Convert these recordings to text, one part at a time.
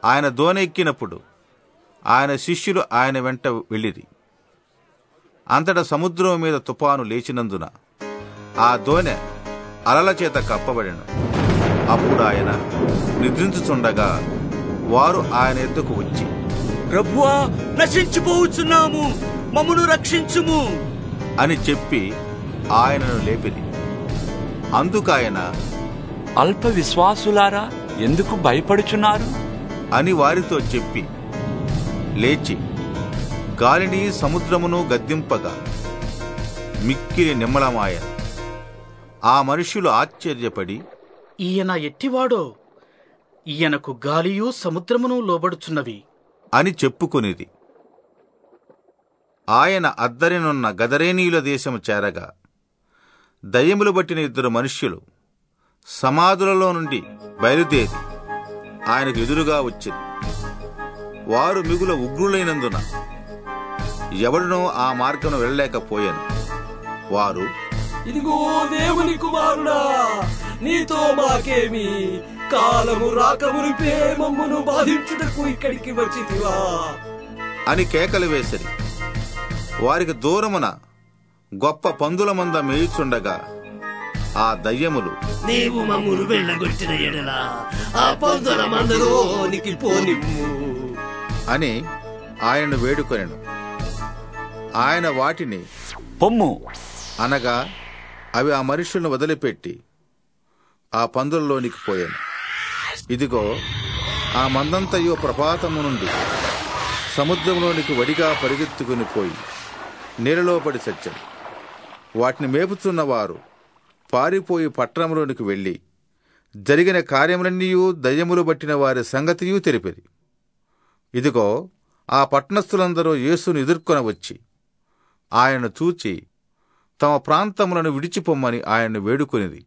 ఆయన దోణి ఎక్కినప్పుడు ఆయన శిష్యులు ఆయన వెంట వెళ్ళిరి అంతటా సముద్రం మీద తుపాను లేచినందున ఆ దోణె అలల చేత కప్పబడెను అప్పుడు ఆయన నిద్రించుచుండగా వారు ఆయన ఎద్దుకు వచ్చి ప్రభువా నశించిపోవచ్చున్నాము మమ్మను రక్షించుము అని చెప్పి ఆయనను లేపిరి అందుకాయన అల్ప విశ్వాసులారా ఎందుకు భయపడుచున్నారు అని వారితో చెప్పి లేచి గాలిని సముద్రమును గద్దింపగా మిక్కిలి నిమ్మలమాయ ఆ మనుష్యులు ఆశ్చర్యపడి ఈయన ఎట్టివాడో ఈయనకు గాలియు సముద్రమును లోబడుచున్నవి అని చెప్పుకొనిది ఆయన అద్దరినున్న గదరేనీయుల దేశము చేరగా దయ్యములు బట్టిన ఇద్దరు మనుష్యులు సమాధులలో నుండి బయలుదేరి ఆయనకు ఎదురుగా వచ్చింది వారు మిగుల ఉగ్రులైనందున ఎవడునూ ఆ మార్గం వెళ్ళలేకపోయాను వారు ఇదిగో దేవుని కుమారుడా నీతో మాకేమి కాలము రాకమునిపే మమ్మును బాధించుటకు ఇక్కడికి వచ్చితివా అని కేకలు వేసిరి వారికి దూరమున గొప్ప పందుల మంద మేయుచుండగా ఆ దయ్యములు నీవు మమ్మును వెళ్ళగొట్టిన ఎడల ఆ పందుల మందలోనికి పోనిమ్ము అని ఆయనను వేడుకొనెను ఆయన వాటిని పొమ్ము అనగా అవి ఆ మనుషులను వదిలిపెట్టి ఆ పందులలోనికి పోయాను ఇదిగో ఆ మందంతయు ప్రపాతము నుండి సముద్రంలోనికి వడిగా పరిగెత్తుకుని పోయి నీళ్ళలో పడి సత్యం వాటిని మేపుతున్న వారు పారిపోయి పట్టణంలోనికి వెళ్ళి జరిగిన కార్యములన్నీ దయ్యములు బట్టిన వారి సంగతియు తెలిపిరి ఇదిగో ఆ పట్టణస్థులందరూ యేసును ఎదుర్కొన వచ్చి ఆయనను చూచి తమ ప్రాంతములను విడిచిపొమ్మని ఆయన్ను వేడుకొనిది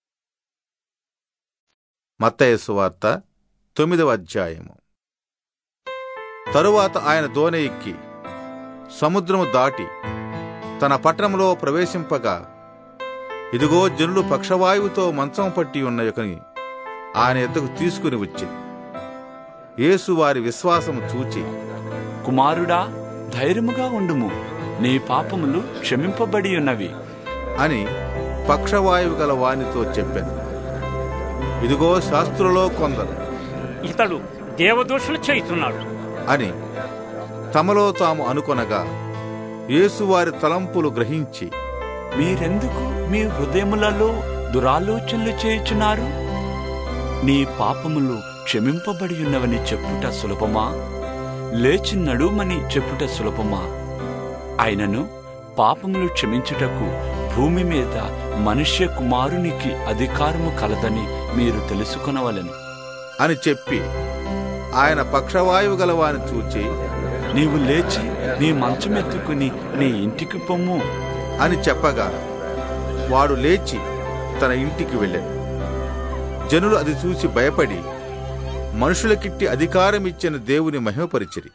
మత్తయి సువార్త తొమ్మిదవ అధ్యాయము తరువాత ఆయన దోణి ఎక్కి సముద్రము దాటి తన పట్టణంలో ప్రవేశింపగా ఇదిగో జనులు పక్షవాయువుతో మంచం పట్టి ఉన్న యొకని ఆయన ఎద్దకు తీసుకుని వచ్చి యేసు వారి విశ్వాసము చూచి కుమారుడా ధైర్యముగా ఉండుము నీ పాపములు క్షమింపబడి ఉన్నవి అని పక్షవాయువు గల వానితో చెప్పాను ఇదిగో శాస్త్రులో కొందరు ఇతడు దేవదోషులు చేస్తున్నాడు అని తమలో తాము అనుకొనగా యేసు వారి తలంపులు గ్రహించి మీరెందుకు మీ హృదయములలో దురాలోచనలు చేయుచున్నారు నీ పాపములు క్షమింపబడి ఉన్నవని చెప్పుట సులభమా లేచి నడుమని చెప్పుట సులభమా అయినను పాపములు క్షమించుటకు భూమి మీద మనుష్య కుమారునికి అధికారము కలదని మీరు తెలుసుకొనవలెను అని చెప్పి ఆయన పక్షవాయువు గల వాని చూచి నీవు లేచి నీ మంచమెత్తుకుని నీ ఇంటికి పొమ్ము అని చెప్పగా వాడు లేచి తన ఇంటికి వెళ్ళాడు జనులు అది చూసి భయపడి మనుషులకిట్టి అధికారం ఇచ్చిన దేవుని మహిమపరిచిరి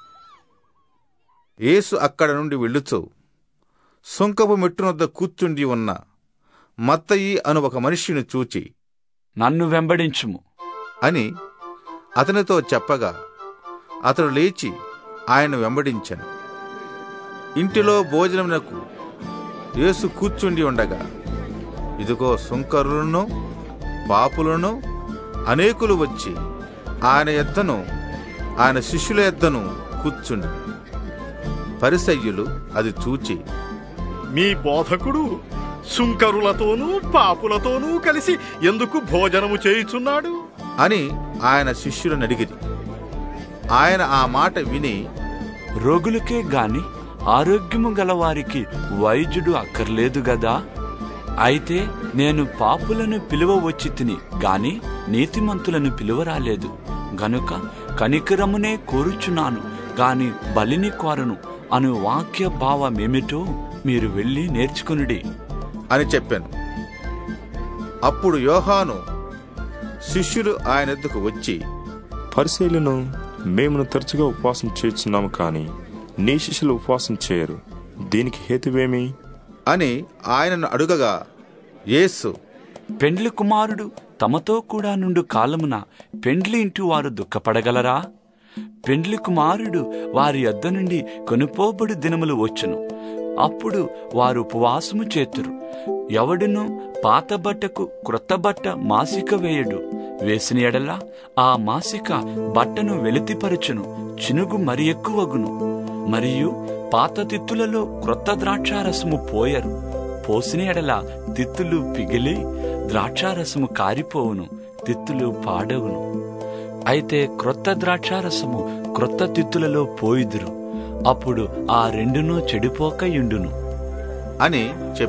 యేసు అక్కడ నుండి వెళ్ళుచూ సుంకపు మెట్టునొద్ద కూర్చుండి ఉన్న మత్తయి అను ఒక మనిషిని చూచి నన్ను వెంబడించుము అని అతనితో చెప్పగా అతడు లేచి ఆయన వెంబడించాను ఇంటిలో భోజనమునకు యేసు కూర్చుండి ఉండగా ఇదిగో సుంకరులను పాపులను అనేకులు వచ్చి ఆయన ఎద్దను ఆయన శిష్యుల ఎద్దను కూర్చుండి పరిసయ్యులు అది చూచి మీ బోధకుడు సుంకరులతోనూ పాపులతోనూ కలిసి ఎందుకు భోజనము చేయుచున్నాడు అని ఆయన శిష్యులను అడిగిరి ఆయన ఆ మాట విని రోగులకే గాని ఆరోగ్యము గలవారికి వైద్యుడు అక్కర్లేదు గదా అయితే నేను పాపులను పిలువ వచ్చి తిని గాని నీతిమంతులను పిలువరాలేదు గనుక కనికరమునే కోరుచున్నాను గాని బలిని కోరను అను వాక్య భావమేమిటో మీరు వెళ్ళి నేర్చుకునుడి అని చెప్పాను అప్పుడు యోహాను శిష్యులు ఆయన ఎద్దుకు వచ్చి పరిశీలను మేమును తరచుగా ఉపవాసం చేస్తున్నాము కానీ నీ శిష్యులు ఉపవాసం చేయరు దీనికి హేతువేమి అని ఆయనను అడుగగా యేసు పెండ్లి కుమారుడు తమతో కూడా నుండు కాలమున పెండ్లి ఇంటి వారు దుఃఖపడగలరా పెండ్లి కుమారుడు వారి యొద్ద నుండి కొనుపోబడి దినములు వచ్చును అప్పుడు వారు ఉపవాసము చేతురు ఎవడును పాత బట్టకు క్రొత్త బట్ట మాసిక వేయడు వేసిన ఎడల ఆ మాసిక బట్టను వెలితిపరచును చినుగు మరి ఎక్కువగును మరియు పాత తిత్తులలో క్రొత్త ద్రాక్షారసము పోయరు పోసిన ఎడల తిత్తులు పిగిలి ద్రాక్షారసము కారిపోవును తిత్తులు పాడవును అయితే క్రొత్త ద్రాక్షారసము క్రొత్త తిత్తులలో పోయిదురు అప్పుడు ఆ రెండునూ చెడిపోక యుండును అని చెప్పాడు